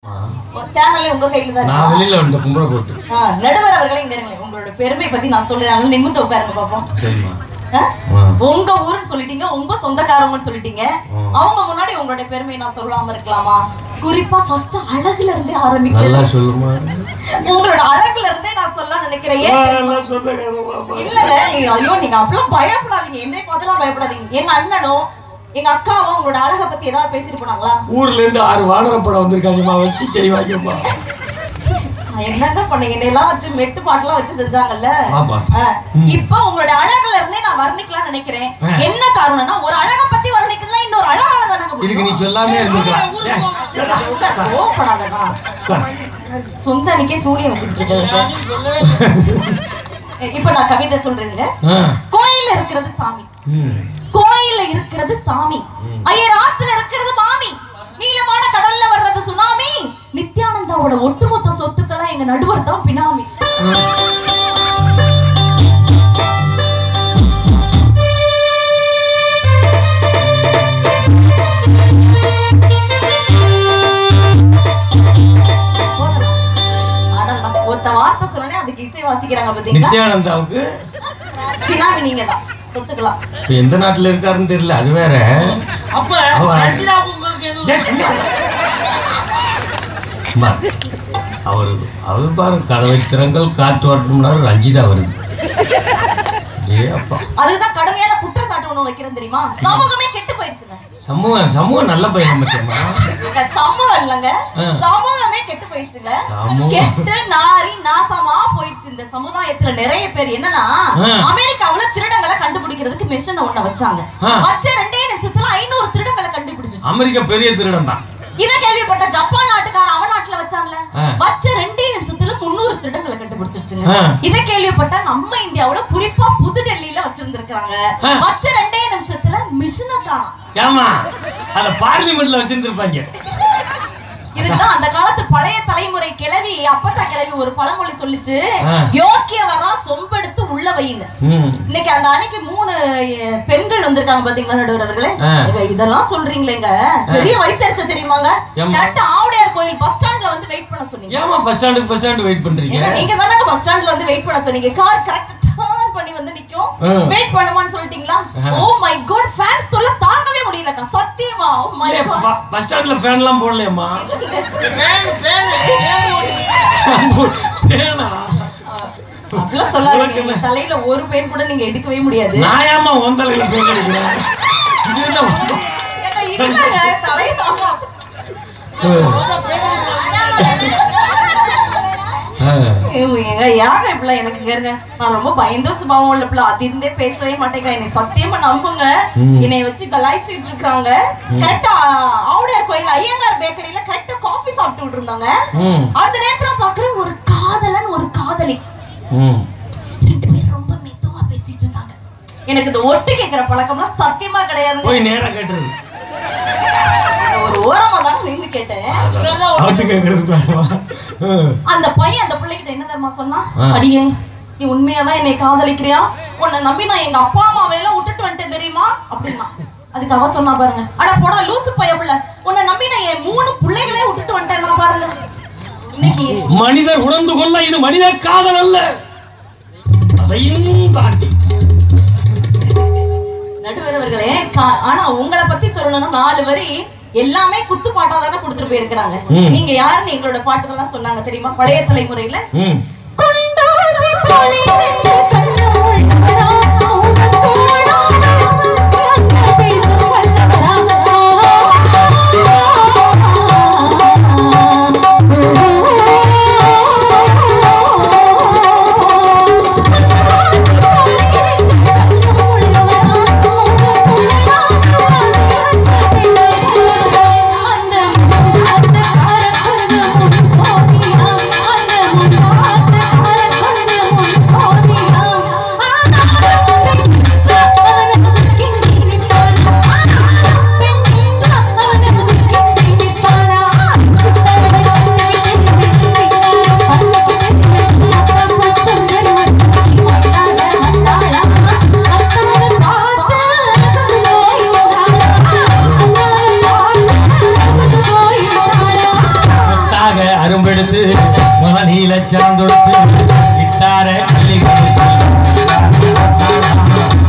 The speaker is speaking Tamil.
சேனல்ல உங்க கையில தான் நான் இருக்கா? வெளியில வந்த கும்பல போட்டு ஆ, நடுவர் அவர்களே இங்க இருங்களேன் உங்களோட பெருமை பத்தி நான் சொல்றேன் நல்லா நிமிர்ந்து உட்காருங்க பாப்போம் சரிம்மா ஆ? ஆ. உங்க ஊருன்னு சொல்லிட்டீங்க உங்க சொந்தக்காரங்கன்னு சொல்லிட்டீங்க ம். அவங்க முன்னாடி உங்களோட பெருமை நான் சொல்லாம இருக்கலாமா குறிப்பா ஃபர்ஸ்ட் அழகுல இருந்தே நல்லா ஆரம்பிக்கிறேன் சொல்லுமா உங்களோட அழகுல இருந்தே நான் சொல்ல நினைக்கிறேன் ஏன் தெரியுமா? இல்லங்க ஐயோ நீங்க அப்பெல்லாம் பயப்படாதீங்க என்னை பார்த்துலாம் பயப்படாதீங்க எங்க அண்ணனும் எங்க அக்காவும் உங்களோட அழகை பத்தி ஏதாவது பேசிட்டு போனாங்களா ஊர்ல இருந்து ஆறு வானர படம் வந்திருக்காங்கம்மா வச்சு செய்வாங்கம்மா நான் என்னங்க பண்ணீங்க என்னையெல்லாம் வச்சு மெட்டு பாட்டுலாம் வச்சு செஞ்சாங்கல்ல ஆமா ஆ, இப்போ உங்களோட அழகுல இருந்தே நான் வர்ணிக்கலாம் நினைக்கிறேன் ஆ. என்ன காரணம்னா ஒரு அழகை பத்தி வர்ணிக்கலாம் இன்னொரு அழகால தானங்க இதுக்கு நீ முடியும் சொல்லாமே இருந்திருக்கலாம் ஏய், சரி, உட்கார், கோவப்படாதடா. உட்கார். சொந்த அன்னைக்கே சூனியம் வச்சுட்டு இருக்க இப்ப நான் கவிதை சொல்றேங்க ஆ. கோயில்ல இருக்கிறது சாமி ம். கோயில்ல இருக்கிறது சாமி ம். ஐயர் ஆத்துல இருக்கிறது மாமி நீளமான கடல்ல வர்றது சுனாமி நித்யானந்தாவோட ஒட்டுமொத்த சொத்துக்களா எங்க நடுவர் தான் பினாமி போதுமா? அடடா, ஒத்த வார்த்தை சொன்னே அதுக்கு இசை வாசிக்கிறாங்க பாத்தீங்களா நித்யானந்தாவுக்கு பினாமி நீங்க தான் சொத்துக்கலாம் இப்ப எந்த நாட்டுல இருக்காருன்னு தெரியல அது வேற அப்ப அவ- ரஞ்சிதா உங்களுக்கு எதுவும் ஏய், சும்மா. சும்மா. அவரு அவரு பாரு கதவை திறங்கள் காற்று வரட்டும்னாரு ரஞ்சிதா வருது ஏ அப்பா அதுதான் கடுமையான குற்றச்சாட்டு ஒண்ணு வைக்கிறேன் தெரியுமா சமூகமே கெட்டு போயிருச்சுங்க சமூகம் சமூகம் நல்ல பையன் மச்சம்மா இந்த சமூகம் இல்லைங்க ஆ. சமூகமே கெட்டு போயிடுச்சுங்க சமூகம். கெட்டு நாரி நாசமா போயிடுச்சு இந்த சமுதாயத்துல நிறைய பேர் என்னன்னா ஆ. அமெரிக்காவுல திருடங்களை கண்டுபிடிக்கிறதுக்கு மிஷின் ஒண்ண வச்சாங்க ஆ. வச்ச ரெண்டே நிமிஷத்துல ஐநூறு திருடங்களை கண்டுபிடிச்சிருச்சு அமெரிக்கா பெரிய திருடன் தான் இத கேள்விப்பட்ட ஜப்பான் நாட்டுக்காரன் அவன் நாட்டுல வச்சான்ல ஆ. வச்ச ரெண்டே நிமிஷத்துல முன்னூறு திருடங்களை கண்டுபிடிச்சிருச்சுங்க ஆ. இத கேள்விப்பட்ட நம்ம இந்தியாவுல குறிப்பா புது டெல்லியில வச்சிருந்திருக்காங்க ஆ. வச்ச ரெண்டே நிமிஷத்துல மிஷினை காணோம் ஏமா அத பார்லிமெண்ட்ல வச்சிருந்திருப்பாங்க இதுதான் அந்த காலத்து பழைய தலைமுறை கிழவி அப்பத்தா கிழவி ஒரு பழமொழி சொல்லிச்சு ஆ. யோக்கிய வரா சொம்பெடுத்து உள்ள வையுங்க ம் இன்னைக்கு அந்த அன்னைக்கு மூணு அஹ், பெண்கள் வந்திருக்காங்க பாத்தீங்களா நடுவர் அவர்களே ஆ. ஏங்க, இதெல்லாம் சொல்றீங்களேங்க பெரிய வயிற்றுச்ச தெரியுமாங்க ஏம்மா? கரெக்டா ஆவுடையார் கோயில் பஸ் ஸ்டாண்ட்ல வந்து வெயிட் பண்ண சொன்னீங்க ஏமா பஸ் ஸ்டாண்டுக்கு பஸ் ஸ்டாண்டு வெயிட் பண்றீங்க ஏங்க, நீங்க தானங்க பஸ் ஸ்டாண்ட்ல வந்து வெயிட் பண்ண சொன்னீங்க கார் கரெக்ட் டர்ன் பண்ணி வந்து நிக்கும் ஆ. வெயிட் பண்ணுமான்னு சொல்லிட்டீங்களா ஆ. ஓ மை காட் ஃபேன்ஸ் தொல்ல தாங்கவே முடியலக்கா சத்தியமா ஓ மை இல்லையே, காட் ப- பஸ் ஸ்டாண்ட்ல ஃபேன் எல்லாம் போடலையம்மா பேனு பேனு பேனு பேனா அப்படிலாம் சொல்லாதீங்க உனக்கு என்ன? எங்க தலையில ஒரு பேர் கூட நீங்க எடுக்கவே முடியாது நான் ஏமா உன் தலையில பேன் அடிக்கிறேன் இது என்ன உன்- ஏங்க, இல்லங்க தலையில ஆமா. ஆ. ஏங்க, ஏங்க இப்படிலாம் எனக்கு கேருங்க நான் ரொம்ப பயந்தோ சுபாவம் உள்ள பிள்ளை அதிர்ந்தே பேசவே மாட்டேங்க என்னை சத்தியமா நம்புங்க ம். என்னை வச்சு கலாய்ச்சிட்டு இருக்காங்க கரெக்டா ஆவுடையார் கோயில் ஐயங்கார் பேக்கரியில கரெக்டா காஃபி சாப்பிட்டு இருந்தாங்க ம் அந்த நேரத்துல பாக்குறேன் ஒரு காதலன் ஒரு காதலி ம் ரெண்டு பேரும் ரொம்ப மெதுவா பேசிட்டு இருந்தாங்க எனக்கு இந்த ஒட்டு கேட்கிற பழக்கம்லாம் சத்தியமா கிடையாதுங்க போய் நேரா கேட்டுருது நான் ஒரு ஓரமா தான் நின்னு கேட்டேன் அவட்டு கேட்கறது அந்த பையன் அந்த பிள்ளைகிட்ட என்ன தெரியுமா சொன்னா ஆ. அடியே நீ உண்மையாதான் என்னை காதலிக்கிறியா உன்னை நம்பி நான் எங்க அப்பா அம்மாவை எல்லாம் விட்டுட்டு வந்துட்டேன் தெரியுமா அப்படின்னா அதுக்கு அவ சொன்னா பாருங்க அட போடா லூசு பைய புள்ள உன்னை நம்பி நான் என் மூணு பிள்ளைகளே விட்டுட்டு வந்துட்டேன் நான் பாருங்க இன்னைக்கு மனிதர் உணர்ந்து கொள்ள இது மனித காதல் அல்ல அதையும் தாண்டி நடுவரவர்களே கா- ஆனா உங்களை பத்தி சொல்லணும்னா நாலு வரி எல்லாமே குத்து பாட்டா தானே கொடுத்துட்டு போயிருக்கிறாங்க ம். நீங்க யாருன்னு எங்களோட பாட்டுகள்லாம் சொன்னாங்க தெரியுமா பழைய தலைமுறையில ம் கொண்டாசி பொலிவிட்டு கண்ணோள் நகரா, உங்கள் தோழா, அன்பு பேசும் கொஞ்சம் அரும்பெடுத்து முத நீல சாந்தொடுத்து இட்டார கள்ளி கொடுத்து